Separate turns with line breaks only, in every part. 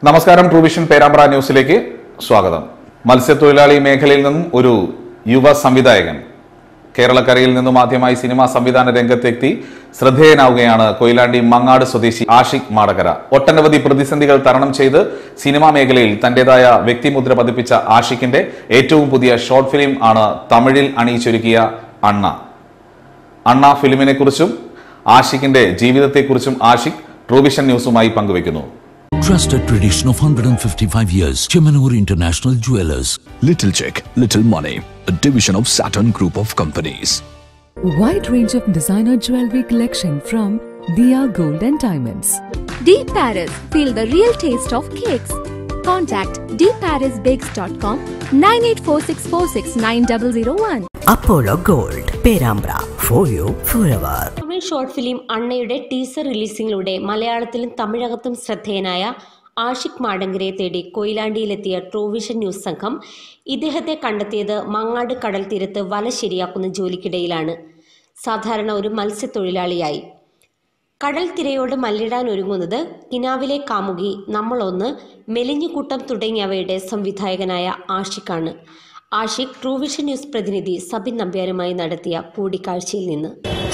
നമസ്കാരം ട്രൂവിഷൻ പേരാമ്പ്ര ന്യൂസിലേക്ക് സ്വാഗതം മത്സ്യത്തൊഴിലാളി മേഖലയിൽ നിന്നും ഒരു യുവ സംവിധായകൻ കേരളക്കരയിൽ നിന്നും ആദ്യമായി സിനിമാ സംവിധാന രംഗത്തെത്തി ശ്രദ്ധേയനാവുകയാണ് കൊയിലാണ്ടി മങ്ങാട് സ്വദേശി ആഷിഖ് മാടകര ഒട്ടനവധി പ്രതിസന്ധികൾ തരണം ചെയ്ത് സിനിമാ മേഖലയിൽ തന്റേതായ വ്യക്തിമുദ്ര പതിപ്പിച്ച ആഷിഖിന്റെ ഏറ്റവും പുതിയ ഷോർട്ട് ഫിലിം ആണ് തമിഴിൽ അണിയിച്ചൊരുക്കിയ അണ്ണ അണ്ണ ഫിലിമിനെ കുറിച്ചും ആഷിഖിന്റെ ജീവിതത്തെക്കുറിച്ചും ആഷിഖ് ട്രൂവിഷൻ ന്യൂസുമായി പങ്കുവെക്കുന്നു
Trusted tradition of 155 years. Chemanur International Jewelers.
Little Check, Little Money, a division of Saturn Group of Companies.
Wide range of designer jewelry collection from Dia Gold and Diamonds.
Deep Paris. Feel the real taste of cakes. Contact deepparisbakes.com 9846469001.
Apollo Gold, Perambra, for you forever.
Tamil short film അണ്ണയുടെ teaser റിലീസിംഗിലൂടെ മലയാളത്തിലും തമിഴകത്തും ശ്രദ്ധേയനായ ആഷിഖ് മാടങ്കരെ തേടി കൊയിലാണ്ടിയിലെത്തിയ Truevision news സംഘം ഇദ്ദേഹത്തെ കണ്ടെത്തിയത് മങ്ങാട് കടൽ തീരത്ത് വല ശരിയാക്കുന്ന ജോലിക്കിടയിലാണ് സാധാരണ ഒരു മത്സ്യത്തൊഴിലാളിയായി കടൽ തിരയോട് മല്ലിടാൻ ഒരുങ്ങുന്നത് കിനാവിലെ കാമുകി നമ്മളൊന്ന് മെലിഞ്ഞുകൂട്ടം തുടങ്ങിയവയുടെ സംവിധായകനായ ആഷിഖാണ് ആഷിഖ് ട്രൂവിഷൻ ന്യൂസ് പ്രതിനിധി സബിൻ നമ്പ്യാരുമായി നടത്തിയ കൂടിക്കാഴ്ചയിൽ നിന്ന്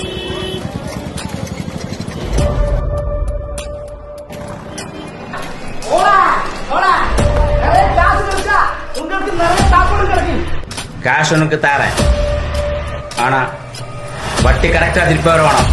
காசு உனக்கு தரேன் ஆனா வட்டி கரெக்டா திருப்பி வர வேணும்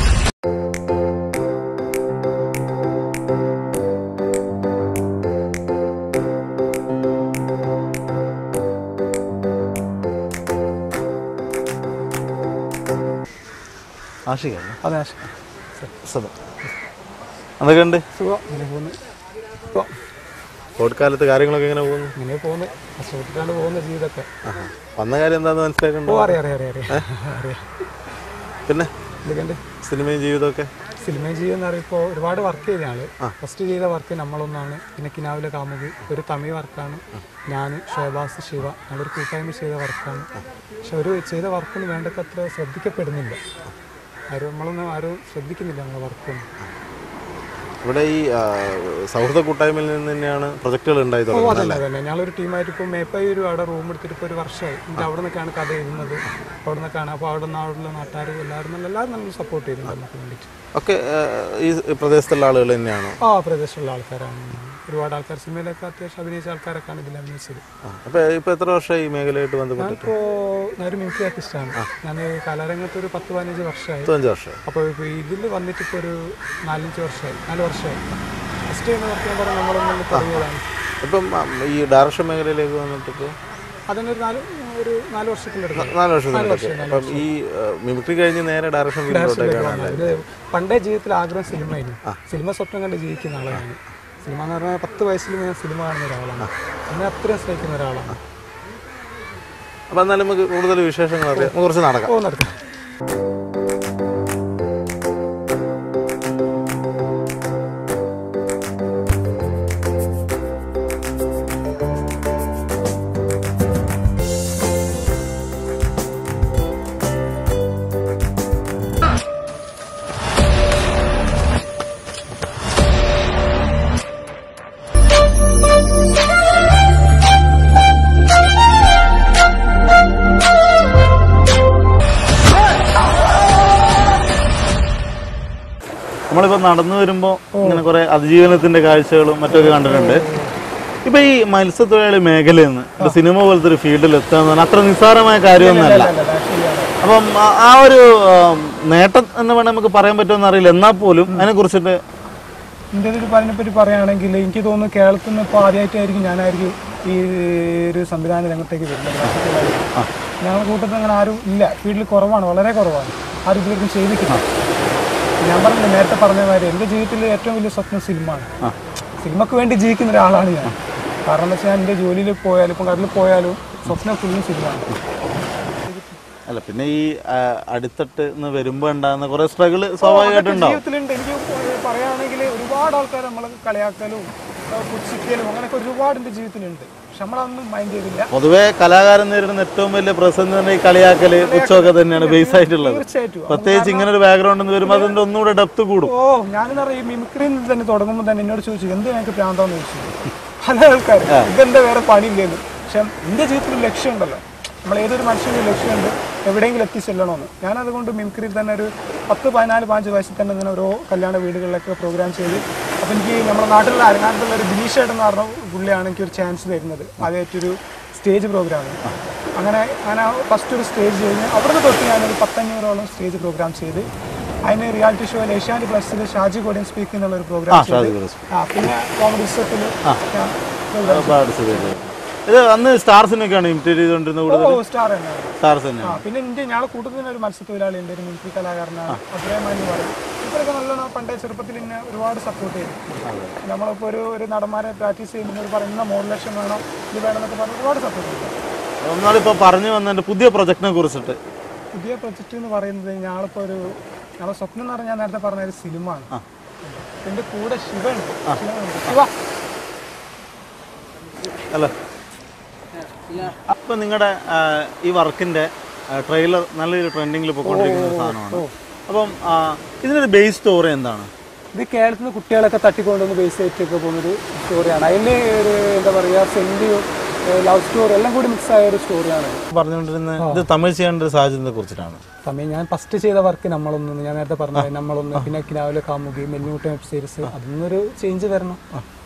ആഷികല്ലേ അതെ ആഷിക സുഖം എന്തൊക്കെ ഉണ്ട്
സുഖം ഇങ്ങനെ പോകുന്നു
കോവിഡ് കാലത്ത് കാര്യങ്ങളൊക്കെ എങ്ങനെ പോകുന്നു
ഇങ്ങനെ പോകുന്നു കഷ്ടപ്പെട്ടിട്ടാണ് പോകുന്ന ജീവിതമൊക്കെ
വന്ന കാര്യം എന്താന്ന് മനസ്സിലാക്കണ്ടോ
ഓ അറിയാം അറിയാം അറിയാം അറിയാം അറിയാം
പിന്നെ
എന്തൊക്കെയുണ്ട്
സിനിമയും ജീവിതമൊക്കെ
സിനിമ ചെയ്യുന്ന പറയുമ്പോൾ ഒരുപാട് വർക്ക് ചെയ്ത ആള് ഫസ്റ്റ് ചെയ്ത വർക്ക് നമ്മളൊന്നാണ് പിന്നെ കിനാവിലെ കാമുകി ഒരു തമിഴ് വർക്കാണ് ഞാൻ ഷോബാസ് ശിവ ഞങ്ങളൊരു കൂട്ടായ്മ ചെയ്ത വർക്കാണ് പക്ഷെ ഒരു ചെയ്ത വർക്കൊന്നും വേണ്ടത്ര ശ്രദ്ധിക്കപ്പെടുന്നില്ല ആരും നമ്മളൊന്നും ആരും ശ്രദ്ധിക്കുന്നില്ല നമ്മളെ വർക്കൊന്നും
ഇവിടെ ഈ ആ, സൗഹൃദ കൂട്ടായ്മയിൽ നിന്ന് തന്നെയാണ് പ്രൊജക്ടുകൾ ഉണ്ടായി
ഓ
തുടങ്ങുന്നത്
അതല്ല അതല്ല ഞങ്ങളൊരു ടീമായിട്ട് ഇപ്പോൾ മേപ്പായൂർ അവിടെ റൂം എടുത്തിട്ട് ഇപ്പോൾ ഒരു വർഷമായി എന്നിട്ട് അവിടെ നിന്നൊക്കെയാണ് കഥ എഴുതുന്നത് അവിടെ നിന്നൊക്കെയാണ് അപ്പോൾ അവിടെ നിന്ന് അവിടെയുള്ള നാട്ടുകാരും എല്ലാവരും നല്ല എല്ലാവരും നമ്മൾ സപ്പോർട്ട് ചെയ്യുന്നുണ്ട് നമുക്ക് വേണ്ടിയിട്ട്
ഒക്കെ ആ, ഈ പ്രദേശത്തുള്ള ആളുകൾ തന്നെയാണോ
ആ പ്രദേശത്തുള്ള ആൾക്കാരാണ് ഒരുപാട് ആൾക്കാർ സിനിമയിലൊക്കെ അത്യാവശ്യം അഭിനയിച്ച ആൾക്കാരൊക്കെയാണ് ഇതിൽ അഭിനയിച്ചത്
അപ്പൊ ഇപ്പൊ എത്ര വർഷമായി ഈ മേഖലയായിട്ട് ബന്ധപ്പെട്ടിട്ട്
ഞാനിപ്പോൾ ഞാനൊരു മിമിക്രി ആർട്ടിസ്റ്റാണ് ഞാൻ കലാരംഗത്ത് ഒരു പത്ത് പതിനഞ്ച് വർഷമായി
പത്തഞ്ച് വർഷം
അപ്പോൾ ഇപ്പോൾ ഇതിൽ വന്നിട്ട് ഇപ്പോൾ ഒരു നാലഞ്ച് വർഷമായി നാല് വർഷമായി ഫസ്റ്റ് ചെയ്യുന്ന വർക്ക് ഞാൻ പറഞ്ഞാൽ നമ്മളൊന്നും തുടങ്ങിയതാണ്
ഇപ്പം ആ, ഈ ഡയറക്ഷൻ മേഖലയിലേക്ക് വന്നിട്ടിപ്പോൾ
അതിനൊരു നാല് ഒരു നാല് വർഷത്തിലെടുക്കും
നാല് വർഷം
നാല്
നിന്നിട്ടൊക്കെ.
വർഷം, നാല്
അപ്പം ഈ മിമിക്രി കഴിഞ്ഞ് നേരെ ഡയറക്ഷൻ ഫീൽഡിലോട്ടേക്കാണ്
ഇത് പണ്ടേ ജീവിതത്തിൽ ആഗ്രഹം സിനിമയായിരുന്നു സിനിമ സ്വപ്നം കണ്ട് ജീവിക്കുന്ന ആളാണ് സിനിമ എന്ന് പറഞ്ഞാൽ പത്ത് വയസ്സിൽ ഞാൻ സിനിമ കാണുന്ന ഒരാളാണ് എന്നെ അത്രയും സ്നേഹിക്കുന്ന ഒരാളാണ്
അപ്പം എന്നാലും നമുക്ക് കൂടുതൽ വിശേഷങ്ങൾ അറിയാം നമുക്ക് കുറച്ച് നടക്കാം
ഓ നടക്കാം
നമ്മളിപ്പോൾ നടന്നു വരുമ്പോൾ ഇങ്ങനെ കുറെ അതിജീവനത്തിന്റെ കാഴ്ചകളും മറ്റൊക്കെ കണ്ടിട്ടുണ്ട് ഇപ്പൊ ഈ മത്സ്യത്തൊഴിലാളി മേഖലയിൽ നിന്ന് ഇപ്പൊ സിനിമ പോലത്തെ ഒരു ഫീൽഡിൽ എത്തുക എന്ന് പറഞ്ഞാൽ അത്ര നിസ്സാരമായ കാര്യമൊന്നുമല്ല അപ്പം ആ- ആ ഒരു ആ, നേട്ടം എന്ന് വേണമെങ്കിൽ നമുക്ക് പറയാൻ പറ്റുമെന്ന് അറിയില്ല എന്നാൽ പോലും അതിനെ കുറിച്ചിട്ട്
എൻ്റെ ഒരു പറ്റി പറയുകയാണെങ്കിൽ എനിക്ക് തോന്നുന്നു കേരളത്തിൽ നിന്ന് ഇപ്പോൾ ആദ്യമായിട്ടായിരിക്കും ഞാനായിരിക്കും ഈ ഒരു സംവിധാന രംഗത്തേക്ക് വരുന്നത് ഞങ്ങളുടെ കൂട്ടത്തിൽ അങ്ങനെ ആരും ഇല്ല ഫീൽഡിൽ കുറവാണ് വളരെ കുറവാണ് ആരും ഇതുവരെയും ചെയ്തിട്ടില്ല ഞാൻ പറഞ്ഞില്ല നേരത്തെ പറഞ്ഞ മാതിരി എൻ്റെ ജീവിതത്തിൽ ഏറ്റവും വലിയ സ്വപ്നം സിനിമയാണ് സിനിമക്ക് വേണ്ടി ജീവിക്കുന്ന ഒരാളാണ് ഞാൻ കാരണം എന്താ വെച്ചാൽ എൻ്റെ ജോലിയിൽ പോയാലും ഇപ്പം കടലിൽ പോയാലും സ്വപ്നം ഫുള്ളും സിനിമയാണ്
അല്ല പിന്നെ ഈ ആ, അടിത്തട്ട് എന്ന് വരുമ്പോ ഉണ്ടാകുന്ന കുറെ സ്ട്രഗിൾ സ്വാഭാവികമായിട്ടുണ്ടാവും
ജീവിതത്തിലുണ്ട് എനിക്ക് പറയുകയാണെങ്കിൽ ഒരുപാട് ആൾക്കാർ നമ്മളെ കളിയാക്കലും ആ, പുച്ഛിക്കലും അങ്ങനെയൊക്കെ ഒരുപാട് എൻ്റെ ജീവിതത്തിലുണ്ട് പക്ഷെ പക്ഷെ നമ്മളതൊന്നും മൈൻഡ് ചെയ്തില്ല
പൊതുവെ കലാകാരൻ നേരിടുന്ന ഏറ്റവും വലിയ പ്രശ്നം തന്നെ ഈ കളിയാക്കല് പുച്ഛമൊക്കെ തന്നെയാണ് ബേസ് ആയിട്ടുള്ളത്
തീർച്ചയായിട്ടും.
പ്രത്യേകിച്ച് ഇങ്ങനെ ഒരു ബാക്ക്ഗ്രൗണ്ട് എന്ന് വരുമ്പോൾ അതിന്റെ ഒന്നുകൂടെ ഡെപ്ത് കൂടും
ഓ ഞാനെന്ന് പറയാം ഈ മിമിക്രിയിൽ തന്നെ തുടങ്ങുമ്പോൾ തന്നെ എന്നോട് ചോദിച്ചു എന്ത് ഞങ്ങൾക്ക് പ്രാന്താന്ന് ചോദിച്ചു പല ആൾക്കാർ ഇതെന്താ വേറെ പണിയില്ലേന്ന് പക്ഷെ എൻ്റെ ജീവിതത്തിൽ ഒരു ലക്ഷ്യമുണ്ടല്ലോ നമ്മൾ ഏതൊരു മനുഷ്യൻ്റെ ലക്ഷ്യമുണ്ട് എവിടെയെങ്കിലും എത്തിച്ചെല്ലണമെന്ന് ഞാനതുകൊണ്ട് മിമിക്രിയിൽ തന്നെ ഒരു പത്ത് പതിനാല് പതിനഞ്ച് വയസ്സിൽ തന്നെ ഇങ്ങനെ ഓരോ കല്യാണ വീടുകളിലൊക്കെ പ്രോഗ്രാം ചെയ്ത് അപ്പോൾ എനിക്ക് നമ്മുടെ നാട്ടിലുള്ള അരങ്ങാനത്തുള്ള ഒരു ബിനീഷ് ഏട്ടൻ എന്ന് പറഞ്ഞ പുള്ളിയാണ് എനിക്കൊരു ചാൻസ് തരുന്നത് ആദ്യമായിട്ടൊരു സ്റ്റേജ് പ്രോഗ്രാം അങ്ങനെ ഞാൻ ഫസ്റ്റ് ഒരു സ്റ്റേജ് കഴിഞ്ഞ് അവിടുന്ന് തൊട്ട് ഞാനൊരു പത്തഞ്ഞൂറോളം സ്റ്റേജ് പ്രോഗ്രാം ചെയ്ത് അതിന് റിയാലിറ്റി ഷോയിൽ ഏഷ്യാനെറ്റ് പ്ലസിൽ ഷാജി കോടിയൻ സ്പീക്ക് എന്നുള്ള ഒരു
ആ,
പ്രോഗ്രാം
ഷാജി
ചെയ്ത്
കോടിയൻ speak.
ആ പിന്നെ കോമഡി സെറ്റിൽ ഞാൻ program
പാർട്ടിസിപ്പേറ്റ് ചെയ്തു. ഇത് അന്ന് സ്റ്റാർസിനൊക്കെയാണ് ഇമിറ്റേറ്റ് ചെയ്തുകൊണ്ടിരുന്നത്
ചെയ്തു.
കൂടുതൽ
ഓ സ്റ്റാർ തന്നെയാണ്
സ്റ്റാർസ്
ആ
തന്നെയാണ്
പിന്നെ ഇന്ത്യ ഞങ്ങളെ കൂട്ടത്തിൽ ഒരു മത്സ്യത്തൊഴിലാളി ഉണ്ട് ഒരു മിലിറ്ററി കലാകാരനാണ് അത്രയും എന്ന് പറയും ഇവരൊക്കെ നല്ലോണം പണ്ടേ ചെറുപ്പത്തിൽ എന്നെ ഒരുപാട് സപ്പോർട്ട് ചെയ്തു നമ്മളിപ്പോൾ ഒരു ഒരു നടന്മാരെ പ്രാക്ടീസ് ചെയ്യുമ്പോൾ ഒരു പറയുന്ന മോഡുലേഷൻ വേണം ഇത് വേണം എന്നൊക്കെ പറഞ്ഞ് ഒരുപാട് സപ്പോർട്ട് ചെയ്തു
ഒന്നാളിപ്പോ പറഞ്ഞു വന്നതിന്റെ പുതിയ പ്രൊജക്ടിനെ കുറിച്ചിട്ട്
പുതിയ പ്രൊജക്റ്റ് എന്ന് പറയുന്നത് ഞങ്ങളിപ്പോൾ ഒരു ഞങ്ങളെ സ്വപ്നം എന്ന് പറഞ്ഞാൽ ഞാൻ നേരത്തെ പറഞ്ഞ ഒരു സിനിമ ആണ് എൻ്റെ കൂടെ ശിവ ഉണ്ട് ശിവ ഉണ്ട്. ശിവ
അല്ല അപ്പൊ നിങ്ങളുടെ ഈ വർക്കിന്റെ ട്രെയിലർ നല്ലൊരു ട്രെൻഡിങ്ങിൽ പോയിക്കൊണ്ടിരിക്കുന്ന ഒരു സാധനമാണ് അപ്പം ആ, ഇതിനൊരു ബേസ് സ്റ്റോറി എന്താണ്
ഇത് കേരളത്തിൽ നിന്ന് കുട്ടികളൊക്കെ തട്ടിക്കൊണ്ടുവന്ന് ബേസ് ചെയ്തിട്ടൊക്കെ പോകുന്നൊരു സ്റ്റോറിയാണ് അതിൽ ഒരു എന്താ പറയുക സെൻറ്റിയും ലവ് സ്റ്റോറി എല്ലാം കൂടി മിക്സ് ആയ ഒരു സ്റ്റോറിയാണ്
പറഞ്ഞുകൊണ്ടിരുന്ന ഇത് തമിഴ് ചെയ്യേണ്ട ഒരു സാഹചര്യത്തെ കുറിച്ചിട്ടാണ്
തമിഴ് ഞാൻ ഫസ്റ്റ് ചെയ്ത വർക്ക് നമ്മളൊന്ന് ഞാൻ നേരത്തെ പറഞ്ഞ നമ്മളൊന്ന് പിന്നെ കിനാവിലെ കാമുകി മെല്ലുമുട്ട വെബ് സീരീസ് അതിന്നൊരു ചേഞ്ച് വരണം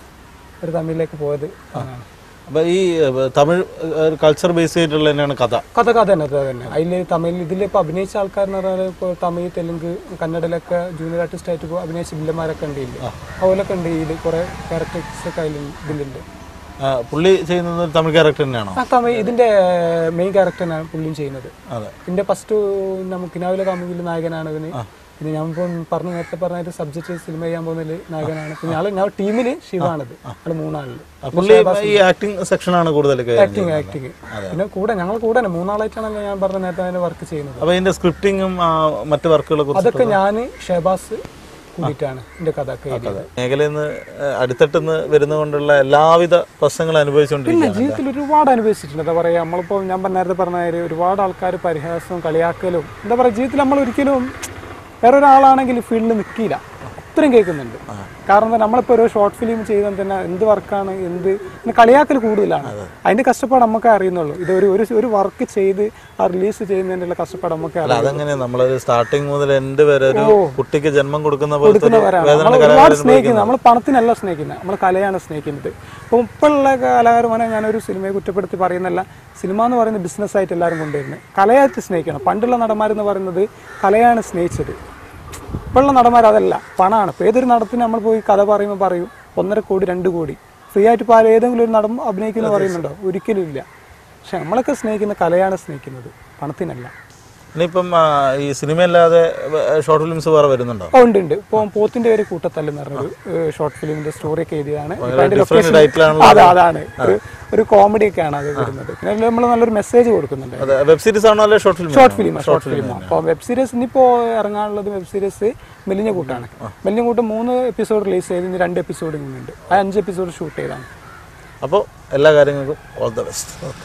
ഒരു തമിഴിലേക്ക് പോയത് അങ്ങനെയാണ്.
അപ്പൊ ഈ ഏഹ്, തമിഴ് കൾച്ചർ ബേസ് ചെയ്തിട്ടുള്ള തന്നെയാണ് കഥ
കഥ കഥ തന്നെ കഥ തന്നെ അതിൽ തമിഴിൽ ഇതിലിപ്പോൾ അഭിനയിച്ച ആൾക്കാരെന്ന് പറഞ്ഞാൽ ഇപ്പോൾ തമിഴ് തെലുങ്ക് കന്നഡയിലൊക്കെ ജൂനിയർ ആർട്ടിസ്റ്റ് ആയിട്ട് ഇപ്പോൾ അഭിനയിച്ച വില്ലന്മാരൊക്കെ ഉണ്ട് ഇതിൽ അതുപോലൊക്കെ ഉണ്ട് ഇതിൽ കുറേ ക്യാരക്ടേഴ്സ് ഒക്കെ അതിൽ ഇതിലുണ്ട്
ആ, പുള്ളി ചെയ്യുന്നത് ഒരു തമിഴ് ക്യാരക്ടർ തന്നെയാണോ
ആ തമിഴ് ഇതിന്റെ മെയിൻ ക്യാരക്ടറാണ് പുള്ളിയും ചെയ്യുന്നത്
അതെ
ഇതിന്റെ ഫസ്റ്റ് നമുക്ക് കിനാവിലെ കാമുകിൽ നായകനാണ് ഇവന് പിന്നെ ഞാൻ ഇപ്പം പറഞ്ഞു നേരത്തെ പറഞ്ഞ സബ്ജക്ട് സിനിമ ചെയ്യാൻ പോകുന്നതിൽ നായകനാണ് പിന്നെ ഞങ്ങൾ ഞാൻ ടീമില് ശിവാണിത് ഞങ്ങൾ മൂന്നാളില്
ആ, പുള്ളി ഈ ആക്ടിങ് സെക്ഷനാണ് കൂടുതൽ
ആക്ടിങ് ആക്ടിങ് പിന്നെ കൂടെ ഞങ്ങൾ കൂടെ തന്നെ മൂന്നാളായിട്ടാണല്ലോ ഞാൻ പറഞ്ഞ നേരത്തെ അതിന്റെ വർക്ക് ചെയ്യുന്നത്
അപ്പൊ ഇതിന്റെ സ്ക്രിപ്റ്റിങ്ങും മറ്റു വർക്കുകളെ കുറിച്ച്
അതൊക്കെ ഞാൻ ഷഹബാസ് കൂടിയിട്ടാണ് എന്റെ കഥ ഒക്കെ എഴുതിയത്
മേഖലയിൽ നിന്ന് അടിത്തട്ടുന്ന് വരുന്നതുകൊണ്ടുള്ള എല്ലാവിധ പ്രശ്നങ്ങളും
പിന്നെ
അനുഭവിച്ചുകൊണ്ടിരിക്കുകയാണ്
ജീവിതത്തിൽ ഒരുപാട് അനുഭവിച്ചിട്ടുണ്ട് എന്താ പറയുക നമ്മളിപ്പോൾ ഞാൻ പറഞ്ഞ നേരത്തെ പറഞ്ഞ മാതിരി ഒരുപാട് ആൾക്കാർ പരിഹാസവും കളിയാക്കലും എന്താ പറയുക ജീവിതത്തിൽ നമ്മൾ ഒരിക്കലും വേറെ ഒരാളാണെങ്കിൽ ഫീൽഡിൽ നിൽക്കില്ല അത്രയും കേൾക്കുന്നുണ്ട് കാരണം എന്താ നമ്മളിപ്പോൾ ഒരു ഷോർട്ട് ഫിലിം ചെയ്താൽ തന്നെ എന്ത് വർക്കാണ് എന്ത് പിന്നെ കളിയാക്കൽ കൂടുതലാണ് അതിന്റെ കഷ്ടപ്പാട് നമുക്കേ അറിയുന്നുള്ളൂ ഇത് ഒരു ഒരു ഒരു വർക്ക് ചെയ്ത് ആ റിലീസ് ചെയ്യുന്നതിൻ്റെ കഷ്ടപ്പാട് നമുക്കേ
അല്ല
അറിയാം
അതങ്ങനെ നമ്മളൊരു സ്റ്റാർട്ടിങ് മുതൽ എൻഡ് വരെ ഒരു കുട്ടിക്ക് ജന്മം കൊടുക്കുന്ന പോലത്തെ ഒരു
കൊടുക്കുന്നവരാണ്
വേദന
നമ്മൾ ഒരുപാട്
കലാകാരൻ
സ്നേഹിക്കുന്നത് നമ്മൾ പണത്തിനല്ല സ്നേഹിക്കുന്നത് നമ്മൾ കലയാണ് സ്നേഹിക്കുന്നത് അപ്പോൾ ഇപ്പോഴുള്ള കലാകാരന്മാരെ ഞാനൊരു സിനിമയെ കുറ്റപ്പെടുത്തി പറയുന്നല്ല സിനിമ എന്ന് പറയുന്നത് ബിസിനസ്സായിട്ട് എല്ലാവരും കൊണ്ടുവരുന്നത് കലയായിട്ട് സ്നേഹിക്കണം പണ്ടുള്ള നടന്മാരെന്ന് പറയുന്നത് കലയാണ് സ്നേഹിച്ചത് ഇപ്പോഴുള്ള നടന്മാർ അതല്ല പണമാണ് ഇപ്പോൾ ഏതൊരു നടത്തിന് നമ്മൾ പോയി കഥ പറയുമ്പോൾ പറയും ഒന്നര കോടി രണ്ട് കോടി ഫ്രീ ആയിട്ട് ഇപ്പോൾ ആരും ഏതെങ്കിലും ഒരു നടൻ അഭിനയിക്കുന്നു പറയുന്നുണ്ടോ ഒരിക്കലും ഇല്ല പക്ഷെ നമ്മളൊക്കെ സ്നേഹിക്കുന്ന കലയാണ് സ്നേഹിക്കുന്നത് പണത്തിനല്ല
ഇനിയിപ്പം ആ, ഈ സിനിമയല്ലാതെ ഷോർട്ട് ഫിലിംസ് വേറെ വരുന്നുണ്ടോ
ഓ, ഉണ്ട് ഉണ്ട് ഇപ്പൊ പോത്തിന്റെ പേര് കൂട്ടത്തല്ല് എന്ന് പറഞ്ഞൊരു ഷോർട്ട് ഫിലിമിന്റെ സ്റ്റോറി ഒക്കെ എഴുതിയതാണ് ഇപ്പൊ അതിന്റെ
different
location-
title ആണല്ലോ
അതെ അതാണ് ഒരു ഒരു കോമഡി ഒക്കെയാണ് അത് വരുന്നത് പിന്നെ നമ്മൾ നല്ലൊരു മെസ്സേജ് കൊടുക്കുന്നുണ്ട്
അതെ വെബ് സീരീസ് ആണോ അല്ലെ short film
short film short film അപ്പോൾ വെബ് സീരീസ് ഇനിയിപ്പോ ഇറങ്ങാനുള്ളത് വെബ് സീരീസ് മെലിഞ്ഞ കൂട്ടാണ് മെലിഞ്ഞ കൂട്ട് മൂന്ന് എപ്പിസോഡ് റിലീസ് ചെയ്ത് ഇനി രണ്ട് എപ്പിസോഡ് ഇങ്ങനെയുണ്ട് ആ അഞ്ച് എപ്പിസോഡ് ഷൂട്ട് ചെയ്താണ്
അപ്പോൾ എല്ലാ കാര്യങ്ങൾക്കും ഓൾ ദ ബെസ്റ്റ്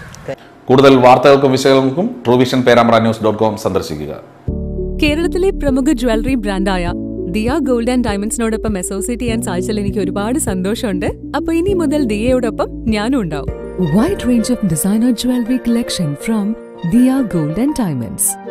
കൂടുതൽ വാർത്തകൾക്കും വിശകലനങ്ങൾക്കും Truevision Perambra news dot com സന്ദർശിക്കുക
കേരളത്തിലെ പ്രമുഖ ജ്വല്ലറി ബ്രാൻഡായ ദിയ ഗോൾഡ് ആൻഡ് ഡയമണ്ട്സിനോടൊപ്പം അസോസിയേറ്റ് ചെയ്യാൻ സാധിച്ചതിൽ എനിക്ക് ഒരുപാട് സന്തോഷമുണ്ട് അപ്പൊ ഇനി മുതൽ ദിയയോടൊപ്പം ഞാനും ഉണ്ടാവും
Wide range of designer jewelry collection from Dia Gold and Diamonds.